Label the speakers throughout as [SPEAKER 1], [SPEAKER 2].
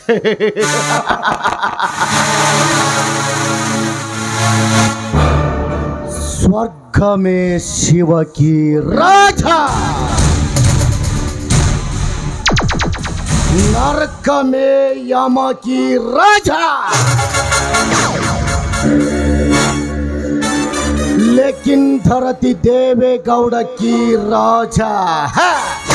[SPEAKER 1] स्वर्ग में शिव की राजा नरक में यम की राजा लेकिन धरती देवेगौड़ की राजा है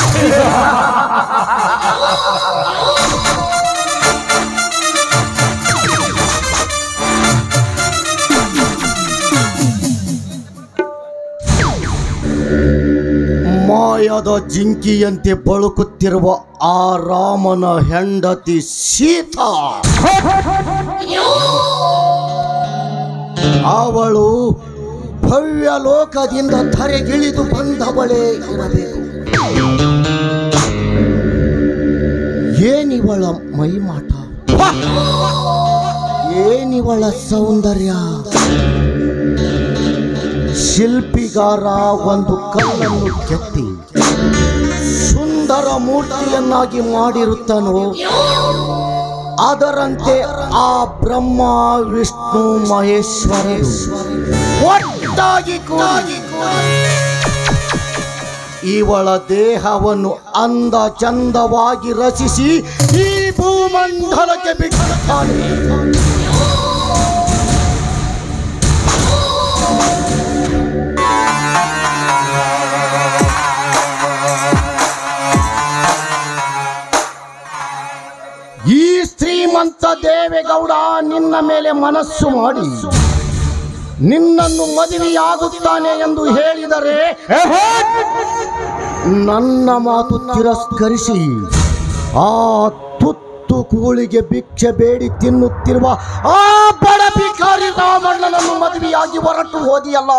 [SPEAKER 1] ಮಾಯದ ಜಿಂಕಿಯಂತೆ ಬಳುಕುತ್ತಿರುವ ಆ ರಾಮನ ಹೆಂಡತಿ ಸೀತಾ ಅವಳು ಭವ್ಯ ಲೋಕದಿಂದ ಧರೆಗಿಳಿದು ಬಂದವಳೇ ಇರಬೇಕು ಏನಿವಳ ಮೈಮಾಟ ಏನಿವಳ ಸೌಂದರ್ಯ ಶಿಲ್ಪಿಗಾರ ಒಂದು ಕಲ್ಲನ್ನು ಕೆತ್ತಿ ಸುಂದರ ಮೂರ್ತಿಯನ್ನಾಗಿ ಮಾಡಿರುತ್ತಾನೋ ಅದರಂತೆ ಆ ಬ್ರಹ್ಮ ವಿಷ್ಣು ಮಹೇಶ್ವರರು ಒಟ್ಟಾಗಿ ಕೂಡಿ ಇವಳ ದೇಹವನ್ನು ಅಂದ ಚಂದವಾಗಿ ರಚಿಸಿ ಈ ಭೂಮಂಡಲಕ್ಕೆ ಬಿಟ್ಟಿರುತ್ತಾನೆ ಈ ಶ್ರೀಮಂತ ದೇವೇಗೌಡ ನಿನ್ನ ಮೇಲೆ ಮನಸ್ಸು ಮಾಡಿ ನಿನ್ನನ್ನು ಮದುವೆಯಾಗುತ್ತಾನೆ ಎಂದು ಹೇಳಿದರೆ ನನ್ನ ಮಾತು ತಿರಸ್ಕರಿಸಿ ಆ ತುತ್ತು ಕೂಳಿಗೆ ಭಿಕ್ಷೆ ಬೇಡಿ ತಿನ್ನುತ್ತಿರುವ ಆ ಬಡ ಭಿಕಾರಿ ರಾಮಣ್ಣನನ್ನು ಮದುವೆಯಾಗಿ ಹೊರಟು ಹೋದಿಯಲ್ಲ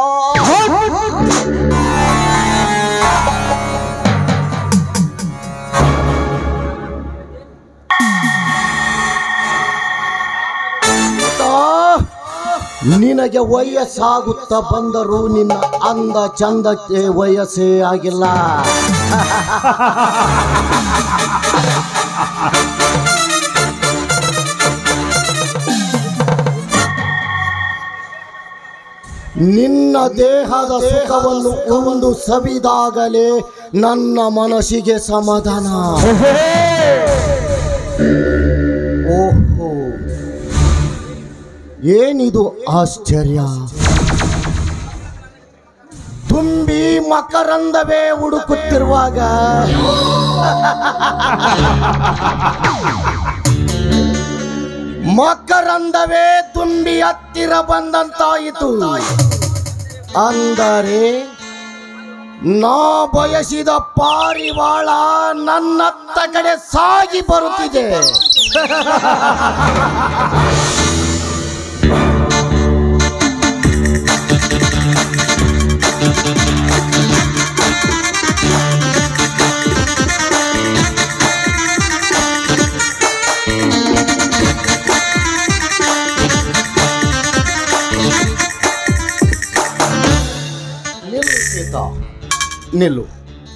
[SPEAKER 1] ನಿನಗೆ ವಯಸ್ಸಾಗುತ್ತಾ ಬಂದರೂ ನಿನ್ನ ಅಂದ ಚಂದಕ್ಕೆ ವಯಸ್ಸೇ ಆಗಿಲ್ಲ ನಿನ್ನ ದೇಹದ ಸುಖವನ್ನು ಒಂದು ಸವಿದಾಗಲೇ ನನ್ನ ಮನಸ್ಸಿಗೆ ಸಮಾಧಾನ ಓಹೋ ಏನಿದು ಆಶ್ಚರ್ಯ ತುಂಬಿ ಮಕರಂದವೇ ಹುಡುಕುತ್ತಿರುವಾಗ ಮಕರಂದವೇ ತುಂಬಿ ಹತ್ತಿರ ಬಂದಂತಾಯಿತು ಅಂದರೆ ನಾ ಬಯಸಿದ ಪಾರಿವಾಳ ನನ್ನತ್ತ ಕಡೆ ಸಾಗಿ ಬರುತ್ತಿದೆ ನಿಲ್ಲು ಸೀತಾ ನಿಲ್ಲು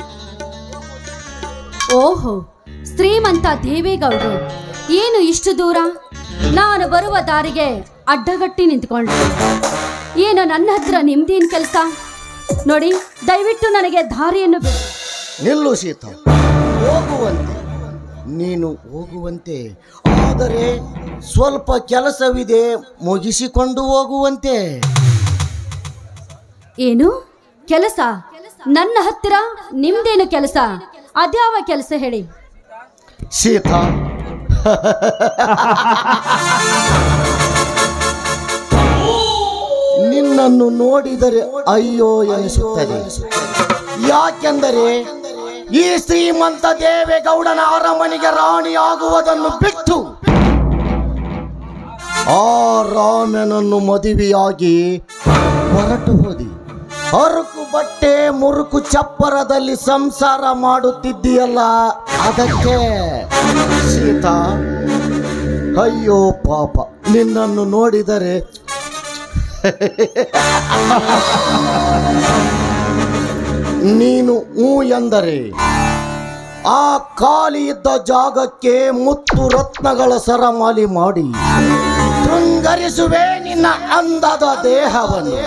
[SPEAKER 2] ಓಹೋ ಶ್ರೀಮಂತ ದೇವೇಗೌಡರು ಏನು ಇಷ್ಟು ದೂರ ನಾನು ಬರುವ ದಾರಿಗೆ ಅಡ್ಡಗಟ್ಟಿ ನಿಂತ್ಕೊಂಡ್ರು ಏನು ನನ್ನ ಹತ್ರ ನಿಮ್ದೇನು ಕೆಲಸ ನೋಡಿ ದಯವಿಟ್ಟು ನನಗೆ ದಾರಿಯನ್ನು ಬಿಡಿ
[SPEAKER 1] ನಿಲ್ಲು ಸೀತಾ ಹೋಗುವಂತೆ ನೀನು ಹೋಗುವಂತೆ ಆದರೆ ಸ್ವಲ್ಪ ಕೆಲಸವಿದೆ ಮುಗಿಸಿಕೊಂಡು ಹೋಗುವಂತೆ
[SPEAKER 2] ಏನು ಕೆಲಸ ನನ್ನ ಹತ್ತಿರ ನಿಮ್ದೇನು ಕೆಲಸ ಅದ್ಯಾವ ಕೆಲಸ ಹೇಳಿ
[SPEAKER 1] ಸೀತಾ ನಿನ್ನನ್ನು ನೋಡಿದರೆ ಅಯ್ಯೋ ಎನಿಸುತ್ತದೆ ಯಾಕೆಂದರೆ ಈ ಶ್ರೀಮಂತ ದೇವೇಗೌಡನ ಅರಮನೆಗೆ ರಾಣಿಯಾಗುವುದನ್ನು ಬಿಟ್ಟು ಆ ರಾಮನನ್ನು ಮದುವೆಯಾಗಿ ಹೊರಟು ಹೋದಿ ಹರಕು ಬಟ್ಟೆ ಮುರುಕು ಚಪ್ಪರದಲ್ಲಿ ಸಂಸಾರ ಮಾಡುತ್ತಿದ್ದೀಯಲ್ಲ ಅದಕ್ಕೆ ಸೀತಾ ಅಯ್ಯೋ ಪಾಪ ನಿನ್ನನ್ನು ನೋಡಿದರೆ ನೀನು ಹೂ ಎಂದರೆ ಆ ಖಾಲಿ ಇದ್ದ ಜಾಗಕ್ಕೆ ಮುತ್ತು ರತ್ನಗಳ ಸರಮಾಲಿ ಮಾಡಿ ಶೃಂಗರಿಸುವೆ ನಿನ್ನ ಅಂದದ ದೇಹವನ್ನು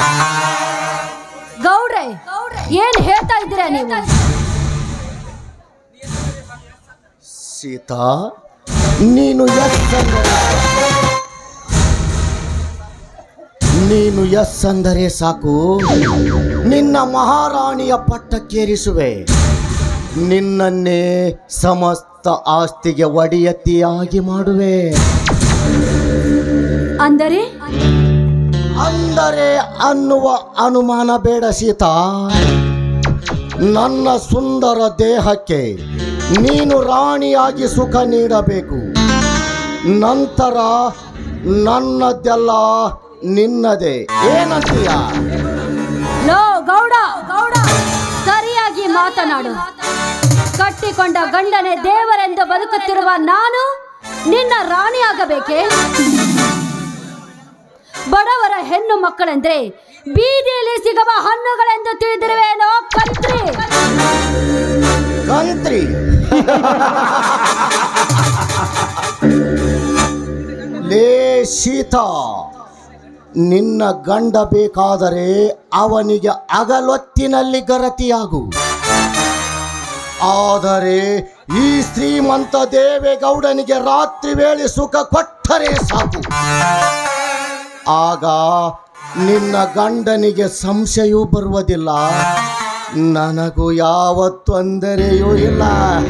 [SPEAKER 2] ಗೌಡ್ರೆ ಏನ್ ಹೇಳ್ತಾ ಇದ್ದೀರಾ ನೀವು
[SPEAKER 1] ಸೀತಾ ನೀನು ಎಸ್ ಅಂದರೆ ನೀನು ಎಸ್ ಅಂದರೆ ಸಾಕು ನಿನ್ನ ಮಹಾರಾಣಿಯ ಪಟ್ಟಕ್ಕೇರಿಸುವೆ ನಿನ್ನನ್ನೇ ಸಮಸ್ತ ಆಸ್ತಿಗೆ ಒಡೆಯತಿಯಾಗಿ ಮಾಡುವೆ
[SPEAKER 2] ಅಂದರೆ
[SPEAKER 1] ಅಂದರೆ ಅನ್ನುವ ಅನುಮಾನ ಬೇಡ ಸೀತಾ ನನ್ನ ಸುಂದರ ದೇಹಕ್ಕೆ ನೀನು ರಾಣಿಯಾಗಿ ಸುಖ ನೀಡಬೇಕು ನಂತರ ನನ್ನದೆಲ್ಲ ನಿನ್ನದೇ ಏನಂತೀಯ
[SPEAKER 2] ಲೋ ಗೌಡ ಗೌಡ ಸರಿಯಾಗಿ ಮಾತನಾಡು ಕಟ್ಟಿಕೊಂಡ ಗಂಡನೇ ದೇವರೆಂದು ಬದುಕುತ್ತಿರುವ ನಾನು ನಿನ್ನ ರಾಣಿಯಾಗಬೇಕೆ ಬಡವರ ಹೆಣ್ಣು ಮಕ್ಕಳೆಂದ್ರೆ ಬೀದಿಯಲ್ಲಿ ಸಿಗುವ ಹಣ್ಣುಗಳೆಂದು ತಿಳಿದಿರುವೇನೋ ಕಂತ್ರಿ
[SPEAKER 1] ಕಂತ್ರಿ ಲೇ ಸೀತಾ ನಿನ್ನ ಗಂಡ ಬೇಕಾದರೆ ಅವನಿಗೆ ಅಗಲೊತ್ತಿನಲ್ಲಿ ಗರತಿಯಾಗು ಆದರೆ ಈ ಶ್ರೀಮಂತ ದೇವೇಗೌಡನಿಗೆ ರಾತ್ರಿ ವೇಳೆ ಸುಖ ಕೊಟ್ಟರೆ ಸಾಕು ಆಗ ನಿನ್ನ ಗಂಡನಿಗೆ ಸಂಶಯವೂ ಬರುವುದಿಲ್ಲ ನನಗೂ ಯಾವ ತೊಂದರೆಯೂ ಇಲ್ಲ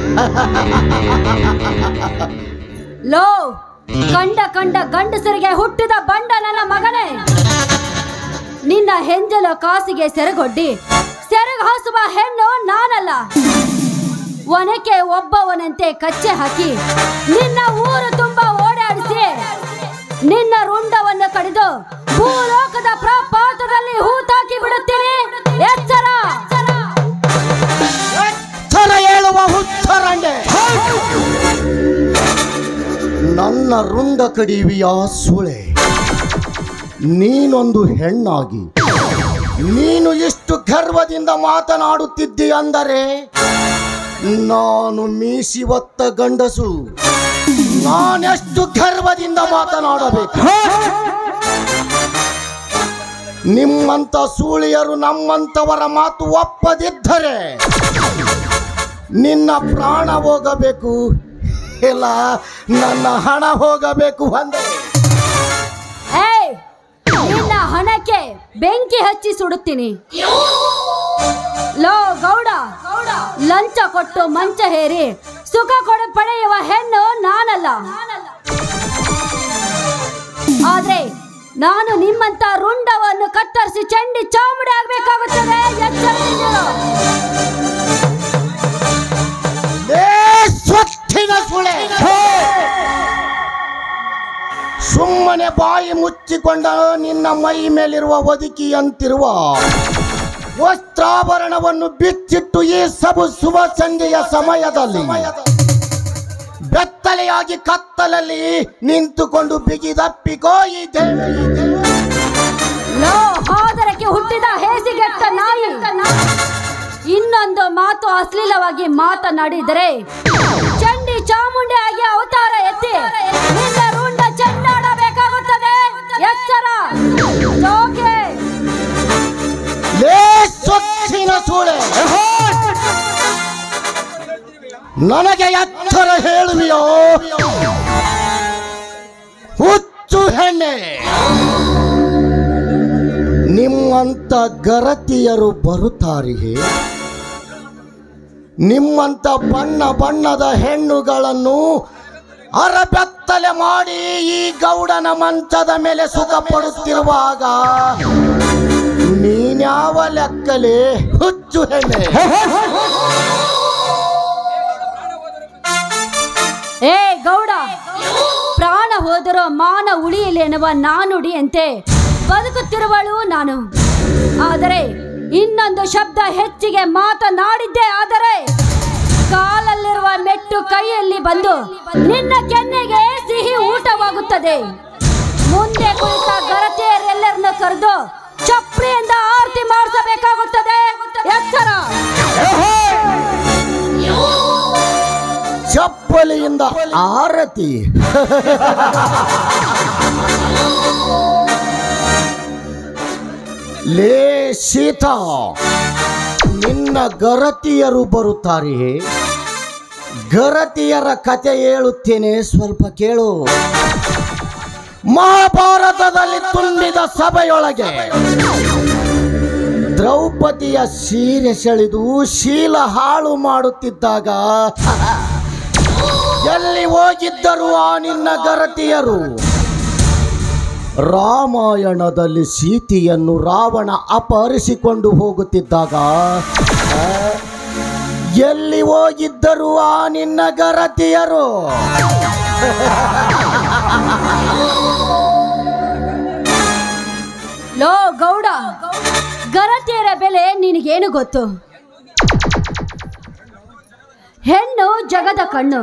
[SPEAKER 2] ಲೋ ಕಂಡ ಕಂಡ ಗಂಡಸರಿಗೆ ಹುಟ್ಟಿದ ಬಂಡ ನನ್ನ ಮಗನೇ ನಿನ್ನ ಹೆಂಜಲ ಕಾಸಿಗೆ ಸೆರಗೊಡ್ಡಿ ಸೆರಗು ಹಾಸುವ ಹೆಣ್ಣು ನಾನಲ್ಲ ಒನಕೆ ಒಬ್ಬವನಂತೆ ಕಚ್ಚೆ ಹಾಕಿ ನಿನ್ನ ಊರು ತುಂಬ ಓಡಾಡಿಸಿ ನಿನ್ನ ರುಂಡವನ್ನು ಕಡಿದು ಭೂಲೋಕದ ಪ್ರಪಾತದಲ್ಲಿ ಹೂತಾಕಿ ಬಿಡುತ್ತೀನಿ ಎಚ್ಚರ
[SPEAKER 1] ಥರ ಹೇಳುವ ಹುಚ್ಚರಂಡೆ ನನ್ನ ರುಂಡ ಕಡಿವಿಯ ಸೂಳೆ ನೀನೊಂದು ಹೆಣ್ಣಾಗಿ ನೀನು ಇಷ್ಟು ಗರ್ವದಿಂದ ಮಾತನಾಡುತ್ತಿದ್ದಿ ಅಂದರೆ ನಾನು ಮೀಸಿ ಒತ್ತ ಗಂಡಸು ನಾನೆಷ್ಟು ಗರ್ವದಿಂದ ಮಾತನಾಡಬೇಕು ನಿಮ್ಮಂತ ಸೂಳಿಯರು ನಮ್ಮಂತವರ ಮಾತು ಒಪ್ಪದಿದ್ದರೆ ನಿನ್ನ ಪ್ರಾಣ ಹೋಗಬೇಕು ಇಲ್ಲ ನನ್ನ ಹಣ ಹೋಗಬೇಕು ಅಂದರೆ
[SPEAKER 2] ಏಯ್ ನಿನ್ನ ಹಣಕ್ಕೆ ಬೆಂಕಿ ಹಚ್ಚಿ ಸುಡುತ್ತೀನಿ ಲೋ ಗೌಡ ಲಂಚ ಕೊಟ್ಟು ಮಂಚ ಹೇರಿ ಸುಖ ಕೊಡ ಪಡೆಯುವ ಹೆಣ್ಣು ನಾನಲ್ಲ ಆದ್ರೆ ನಾನು ನಿಮ್ಮಂತ ರುಂಡವನ್ನು ಕತ್ತರಿಸಿ ಚಂಡಿ ಚಾಮುಡಿ ಆಗ್ಬೇಕಾಗುತ್ತದೆ ಎಚ್ಚರದಿಂದಿರು.
[SPEAKER 1] ಲೇ ಸ್ವಚ್ಛಿನ ಸುಳೆ ಸುಮ್ಮನೆ ಬಾಯಿ ಮುಚ್ಚಿಕೊಂಡ ನಿನ್ನ ಮೈ ಮೇಲಿರುವ ಒದುಕಿಯಂತಿರುವ ವಸ್ತ್ರಾಭರಣವನ್ನು ಬಿಚ್ಚಿಟ್ಟು ಈ ಸಬು ಶುಭ ಸಂಜೆಯ ಸಮಯದಲ್ಲಿ ಬೆತ್ತಲೆಯಾಗಿ ಕತ್ತಲಲ್ಲಿ ನಿಂತುಕೊಂಡು ಬಿಗಿದಪ್ಪಿಕೋ ಈ ದೇವ ಈ ದೇವ.
[SPEAKER 2] ಲೋ ಹಾದರಕ್ಕೆ ಹುಟ್ಟಿದ ಹೇಸಿಗೆಟ್ಟ ನಾಯಿ ಇನ್ನೊಂದು ಮಾತು ಅಶ್ಲೀಲವಾಗಿ ಮಾತನಾಡಿದರೆ ಚಂಡಿ ಚಾಮುಂಡಿ ಆಗಿ ಅವತಾರ ಎತ್ತಿ ನಿನ್ನ ರುಂಡ ಚೆಂಡಾಡಬೇಕಾಗುತ್ತದೆ ಎಚ್ಚರ ಜೋಕೆ
[SPEAKER 1] ಲೇ ಸ್ವಚ್ಛಿನ ಸೂಳೆ ನನಗೆ ಎತ್ತರ ಹೇಳುವಿಯೋ ಹುಚ್ಚು ಹೆಣ್ಣೆ ನಿಮ್ಮಂತ ಗರತಿಯರು ಬರುತ್ತಾರಿಯೇ ನಿಮ್ಮಂತ ಬಣ್ಣ ಬಣ್ಣದ ಹೆಣ್ಣುಗಳನ್ನು ಅರಬೆತ್ತಲೆ ಮಾಡಿ ಈ ಗೌಡನ ಮಂಚದ ಮೇಲೆ ಸುಖ ಪಡುತ್ತಿರುವಾಗ ನೀನ್ಯಾವ ಲೆಕ್ಕಲೆ ಹುಚ್ಚು ಹೆಣ್ಣೆ
[SPEAKER 2] ಏ ಗೌಡ ಪ್ರಾಣ ಹೋದರೂ ಮಾನ ಉಳಿಯಲಿ ಎನ್ನುವ ನಾನುಡಿಯಂತೆ ಬದುಕುತ್ತಿರುವಳು ನಾನು ಆದರೆ ಇನ್ನೊಂದು ಶಬ್ದ ಹೆಚ್ಚಿಗೆ ಮಾತನಾಡಿದ್ದೆ ಆದರೆ ಕಾಲಲ್ಲಿರುವ ಮೆಟ್ಟು ಕೈಯಲ್ಲಿ ಬಂದು ನಿನ್ನ ಕೆನ್ನೆಗೆ ಸಿಹಿ ಊಟವಾಗುತ್ತದೆ ಮುಂದೆ ಕುಳಿತ ಗರತಿಯರೆಲ್ಲರನ್ನ ಕರೆದು ಚಪ್ರಿಯಿಂದ ಆರತಿ ಮಾಡಿಸಬೇಕಾಗುತ್ತದೆ ಎಚ್ಚರ
[SPEAKER 1] ಚಪ್ಪಲಿಯಿಂದ ಆರತಿ ಲೇ ಸೀತಾ ನಿನ್ನ ಗರತಿಯರು ಬರುತ್ತಾರೆ ಗರತಿಯರ ಕತೆ ಹೇಳುತ್ತೇನೆ ಸ್ವಲ್ಪ ಕೇಳು ಮಹಾಭಾರತದಲ್ಲಿ ತುಂಬಿದ ಸಭೆಯೊಳಗೆ ದ್ರೌಪದಿಯ ಸೀರೆ ಸೆಳೆದು ಶೀಲ ಹಾಳು ಮಾಡುತ್ತಿದ್ದಾಗ ಎಲ್ಲಿ ಹೋಗಿದ್ದರು ಆ ನಿನ್ನ ಗರತಿಯರು ರಾಮಾಯಣದಲ್ಲಿ ಸೀತೆಯನ್ನು ರಾವಣ ಅಪಹರಿಸಿಕೊಂಡು ಹೋಗುತ್ತಿದ್ದಾಗ ಆ, ಎಲ್ಲಿ ಹೋಗಿದ್ದರು ಆ ನಿನ್ನ ಗರತಿಯರು
[SPEAKER 2] ಲೋ ಗೌಡ ಗರತಿಯರ ಬೆಲೆ ನಿನಗೇನು ಗೊತ್ತು ಹೆಣ್ಣು ಜಗದ ಕಣ್ಣು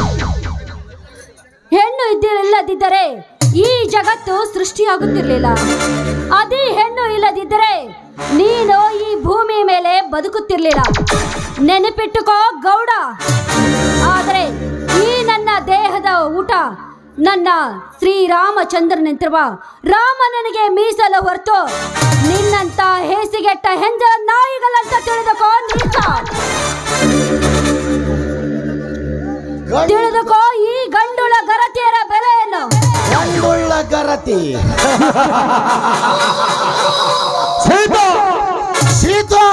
[SPEAKER 2] ಹೆಣ್ಣು ಇದ್ದಿಲ್ಲದಿದ್ದರೆ ಈ ಜಗತ್ತು ಸೃಷ್ಟಿಯಾಗುತ್ತಿರಲಿಲ್ಲ ಅದೇ ಹೆಣ್ಣು ಇಲ್ಲದಿದ್ದರೆ ನೀನು ಈ ಭೂಮಿ ಮೇಲೆ ಬದುಕುತ್ತಿರಲಿಲ್ಲ ನೆನಪಿಟ್ಟುಕೋ ಗೌಡ ಆದರೆ ಈ ನನ್ನ ದೇಹದ ಊಟ ನನ್ನ ಶ್ರೀರಾಮಚಂದ್ರನಂತಿರುವ ರಾಮನನಿಗೆ ಮೀಸಲು ಹೊರತು ನಿನ್ನಂತ ಹೇಸಿಗೆಟ್ಟ ಹೆಂಜ ನಾಯಿಗಳಂತ ತಿಳಿದುಕೋ ನೀಚ ತಿಳಿದುಕೋ ಈ ಗಂಡುಳ ಗರತಿಯರ ಬೆಲೆಯನ್ನು
[SPEAKER 1] ಗಂಡುಳ್ಳ ಗರತಿ ಸೀತಾ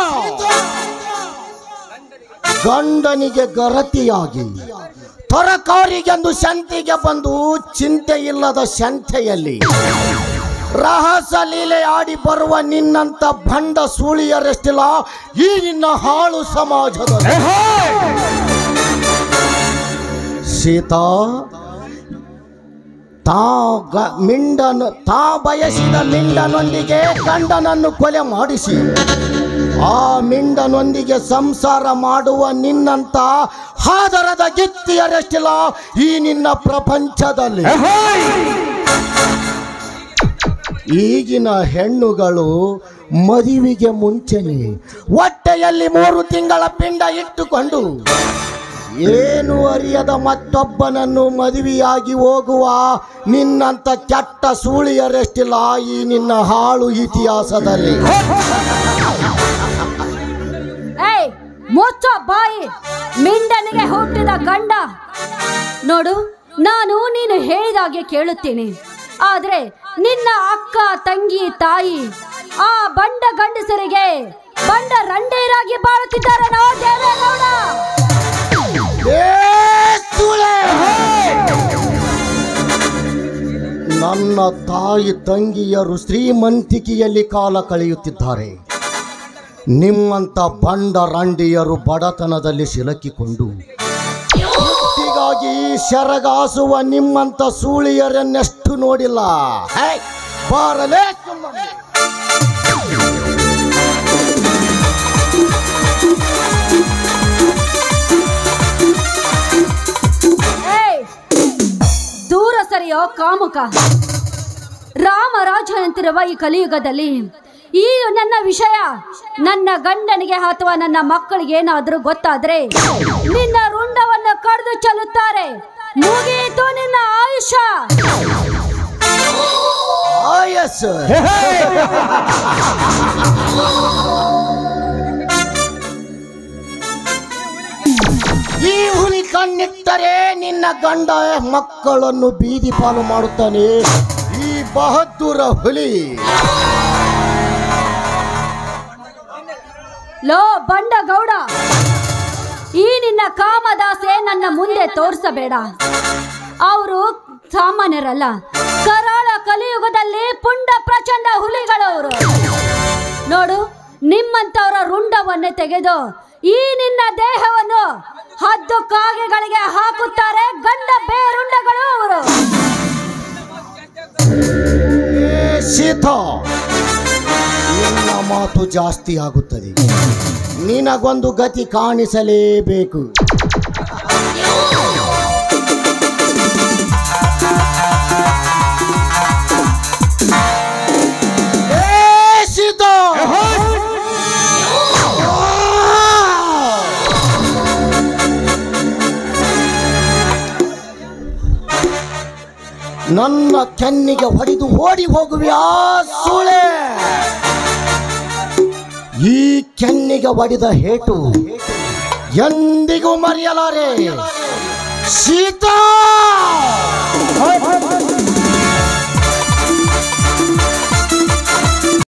[SPEAKER 1] ಗಂಡನಿಗೆ ಗರತಿಯಾಗಿ ತರಕಾರಿಗೆಂದು ಸಂತೆಗೆ ಬಂದು ಚಿಂತೆ ಇಲ್ಲದ ಸಂತೆಯಲ್ಲಿ ರಹಸ ಲೀಲೆ ಆಡಿ ಬರುವ ನಿನ್ನಂತ ಭಂಡ ಸೂಳಿಯರೆಷ್ಟಿಲ್ಲ ಈ ನಿನ್ನ ಹಾಳು ಸಮಾಜದಲ್ಲಿ ಸೀತಾ ತಾ ಗ- ಮಿಂಡನು ತಾ ಬಯಸಿದ ಮಿಂಡನೊಂದಿಗೆ ಗಂಡನನ್ನು ಕೊಲೆ ಮಾಡಿಸಿ ಆ ಮಿಂಡನೊಂದಿಗೆ ಸಂಸಾರ ಮಾಡುವ ನಿನ್ನಂತ ಹಾದರದ ಗಿತ್ತಿಯರೆಷ್ಟಿಲ್ಲ ಈ ನಿನ್ನ ಪ್ರಪಂಚದಲ್ಲಿ ಈಗಿನ ಹೆಣ್ಣುಗಳು ಮದುವೆಗೆ ಮುಂಚೆನೆ ಹೊಟ್ಟೆಯಲ್ಲಿ ಮೂರು ತಿಂಗಳ ಪಿಂಡ ಇಟ್ಟುಕೊಂಡು ಏನು ಅರಿಯದ ಮತ್ತೊಬ್ಬನನ್ನು ಮದುವೆಯಾಗಿ ಹೋಗುವ ನಿನ್ನಂತ ಕೆಟ್ಟ ಸೂಳಿಯರೆಷ್ಟಿಲ್ಲ ಈ ನಿನ್ನ ಹಾಳು ಇತಿಹಾಸದಲ್ಲಿ
[SPEAKER 2] ಏಯ್ ಮುಚ್ಚ ಬಾಯಿ ಮಿಂಡನಿಗೆ ಹುಟ್ಟಿದ ಗಂಡ ನೋಡು ನಾನು ನೀನು ಹೇಳಿದಾಗೆ ಕೇಳುತ್ತೇನೆ ಆದ್ರೆ ನಿನ್ನ ಅಕ್ಕ ತಂಗಿ ತಾಯಿ ಆ ಬಂಡ ಗಂಡಸರಿಗೆ ಬಂಡ ರಂಡೇರಾಗಿ ಬಾಳುತ್ತಿದ್ದಾರೆ ನೋ ದೇವೇಗೌಡ
[SPEAKER 1] ಏ ಸೂಳೆ! ನನ್ನ ತಾಯಿ ತಂಗಿಯರು ಶ್ರೀಮಂತಿಕೆಯಲ್ಲಿ ಕಾಲ ಕಳೆಯುತ್ತಿದ್ದಾರೆ ನಿಮ್ಮಂತ ಬಂಡ ರಂಡಿಯರು ಬಡತನದಲ್ಲಿ ಸಿಲುಕಿಕೊಂಡು ಹೀಗಾಗಿ ಸೆರಗಾಸುವ ನಿಮ್ಮಂತ ಸೂಳಿಯರನ್ನೆಷ್ಟು ನೋಡಿಲ್ಲ ಹೇ, ಬಾರಲೇ ಸುಮ್ಮನೆ.
[SPEAKER 2] ಏಯ್ ದೂರ ಸರಿಯೋ ಕಾಮುಕ ರಾಮರಾಜನಂತಿರುವ ಈ ಕಲಿಯುಗದಲ್ಲಿ ಈ ನನ್ನ ವಿಷಯ ನನ್ನ ಗಂಡನಿಗೆ ಅಥವಾ ನನ್ನ ಮಕ್ಕಳಿಗೆ ಏನಾದರೂ ಗೊತ್ತಾದ್ರೆ ನಿನ್ನ ರುಂಡವನ್ನು ಕಡ್ದು ಚೆಲ್ಲುತ್ತಾರೆ ಮುಗಿಯಿತು ನಿನ್ನ ಆಯುಷ್ಯ
[SPEAKER 1] ಆಯಸ್ಸು ಈ ಹುಲಿ ಕಣ್ಣಿಟ್ಟರೆ ನಿನ್ನ ಗಂಡ ಮಕ್ಕಳನ್ನು ಬೀದಿ ಪಾಲು ಮಾಡುತ್ತಾನೆ ಈ ಬಹದ್ದೂರ ಹುಲಿ
[SPEAKER 2] ಲೋ ಬಂಡ ಗೌಡ ಈ ನಿನ್ನ ಕಾಮದಾಸೆ ನನ್ನ ಮುಂದೆ ತೋರಿಸಬೇಡ ಅವರು ಸಾಮಾನ್ಯರಲ್ಲ ಕರಾಳ ಕಲಿಯುಗದಲ್ಲಿ ಪುಂಡ ಪ್ರಚಂಡ ಹುಲಿಗಳವರು ನೋಡು ನಿಮ್ಮಂತವರ ರುಂಡವನ್ನೇ ತೆಗೆದು ಈ ನಿನ್ನ ದೇಹವನ್ನು ಹದ್ದು ಕಾಗೆಗಳಿಗೆ ಹಾಕುತ್ತಾರೆ ಗಂಡ ಬೇರುಂಡಗಳು ಅವರು
[SPEAKER 1] ಏ ಸೀತಾ ನಿನ್ನ ಮಾತು ಜಾಸ್ತಿ ಆಗುತ್ತದೆ ನಿನಗೊಂದು ಗತಿ ಕಾಣಿಸಲೇಬೇಕು ಏ ಸೀತಾ ನನ್ನ ಕೆನ್ನಿಗೆ ಹೊಡೆದು ಓಡಿ ಹೋಗುವ್ಯಾ ಸೂಳೆ ಈ ಕೆನ್ನಿಗೆ ಹೊಡೆದ ಹೇಟು ಎಂದಿಗೂ ಮರೆಯಲಾರೆ ಸೀತಾ